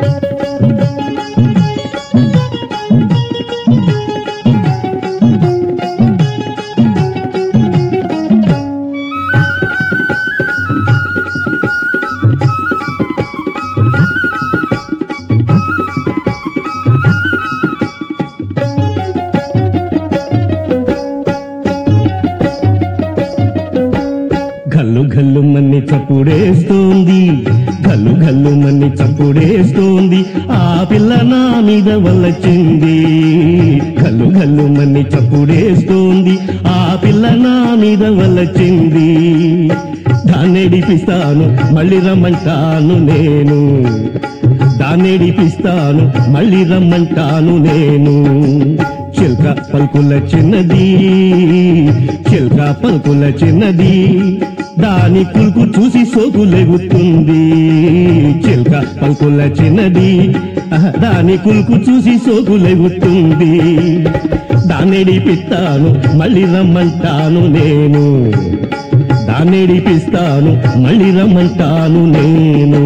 గల్లు గల్లు మన్ని చప్పుడేస్తోంది గల్లు గల్లు మన్ని చప్పుడేస్తోంది ఆ పిల్ల నా మీద వల్లచింది గల్లు గల్లు మన్ని చప్పుడేస్తోంది ఆ పిల్ల నా మీద వల్లచింది దాన్నెడిపిస్తాను మళ్ళీ రమ్మంటాను నేను దాన్నెడిపిస్తాను మళ్ళీ రమ్మంటాను నేను చిల్క పలుకుల చిన్నది చిల్క పలుకుల చిన్నది దాని కులుకు చూసి సోకు లెగుతుంది చిల్క పలుకుల చిన్నది ఆహ్, దాని కులుకు చూసి సోకు లెగుతుంది దాన్నెడిపిస్తాను మళ్ళీ రమ్మంటాను నేను దాన్నెడిపిస్తాను మళ్ళీ రమ్మంటాను నేను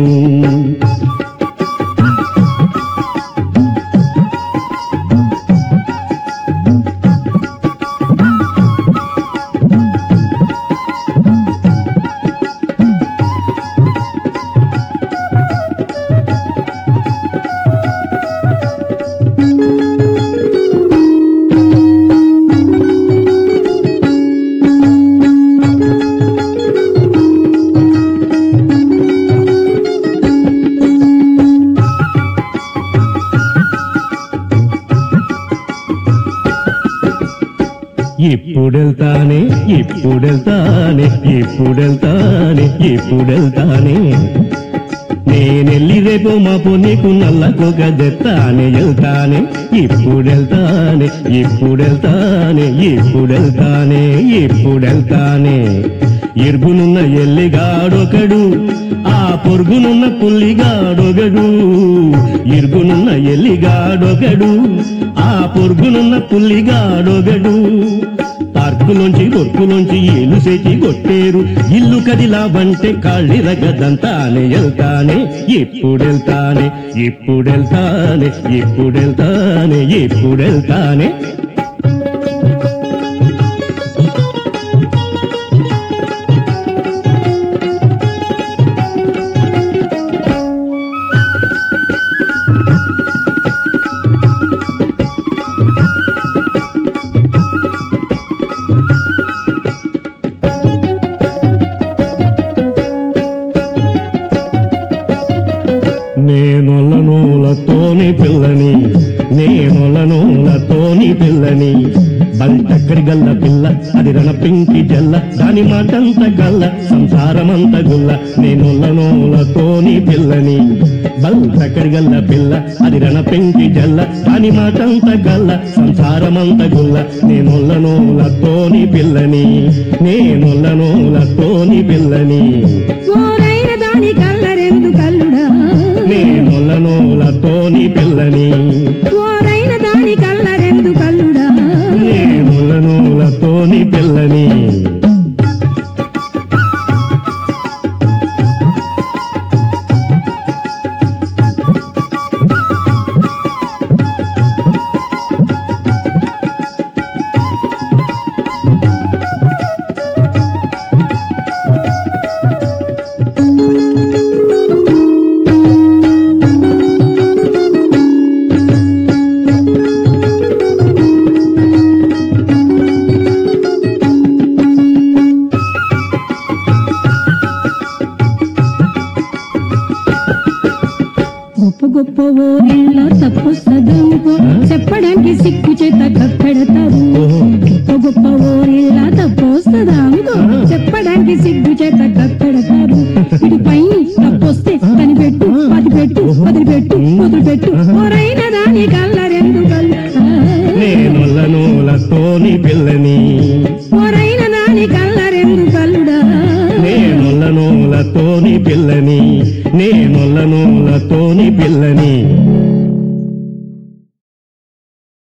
ఇప్పుడెళ్తానే ఇప్పుడెళ్తానే ఇప్పుడెళ్తానే ఇప్పుడెళ్తానే నేనెళ్ళి రేపు మాపు నీకు నల్లకొక దెత్తానే వెళ్తానే ఇప్పుడెళ్తానే ఇప్పుడెళ్తానే ఇప్పుడెళ్తానే ఇప్పుడెళ్తానే ఎరుగునున్న ఎల్లిగాడొకడు ఆ పొరుగునున్న పుల్లిగాడొగడు ఇరుగునున్న ఎల్లిగాడొగడు ఆ పొరుగునున్న పుల్లిగాడొగడు పార్కులోంచి దొర్కులోంచి ఏలు చేసి కొట్టేరు ఇల్లు కదిలావంటే కాళ్ళిరగదంతానే వెళ్తానే ఎప్పుడెళ్తానే ఎప్పుడెళ్తానే ఎప్పుడెళ్తానే ఎప్పుడెళ్తానే నేనొల్ల నూలతోని పిల్లని నేనొల్ల నూలతోని పిల్లని బంటక్కడి గల్ల పిల్ల అది రణ పింకి జల్ల దాని మాటంత గల్ల సంసారమంత గుల్ల నేనొల్ల నూలతోని పిల్లని బంటక్కడి గల్ల పిల్ల అది రణ పింకి జల్ల దాని మాటంత గల్ల సంసారమంత గుల్ల నేనొల్ల నూలతోని పిల్లని నేనొల్ల నూలతోని పిల్లని ఓరైన దాని కల్లరెందు కల్లుడా నేనొల్ల నూలతోని పిల్లని ఓరైన దాని కల్లరెందు కల్లుడా నేనుల నూలతోని పిల్లని గొప్ప గొప్ప ఓరిళ్ళ తప్పు సదవుకో చెప్పడానికి సిక్కు చేత కప్పెడతారు ఓహో గొప్ప గొప్ప ఓరిళ్ళ తప్పు సదాముకో చెప్పడానికి సిగ్గు చేత కప్పెడతారు ఇటు పైన తప్పొస్తే కనిపెట్టు పది పెట్టు వదిలిపెట్టు వదిలిపెట్టు ఓరైన దాని కల్లరెందు కల్లుడా నేనుల నూలతోని పిల్లని ఓరైన దాని కల్లరెందు కల్లుడా నేనుల నూలతోని పిల్లని నేనుల నూలతోని పిల్లని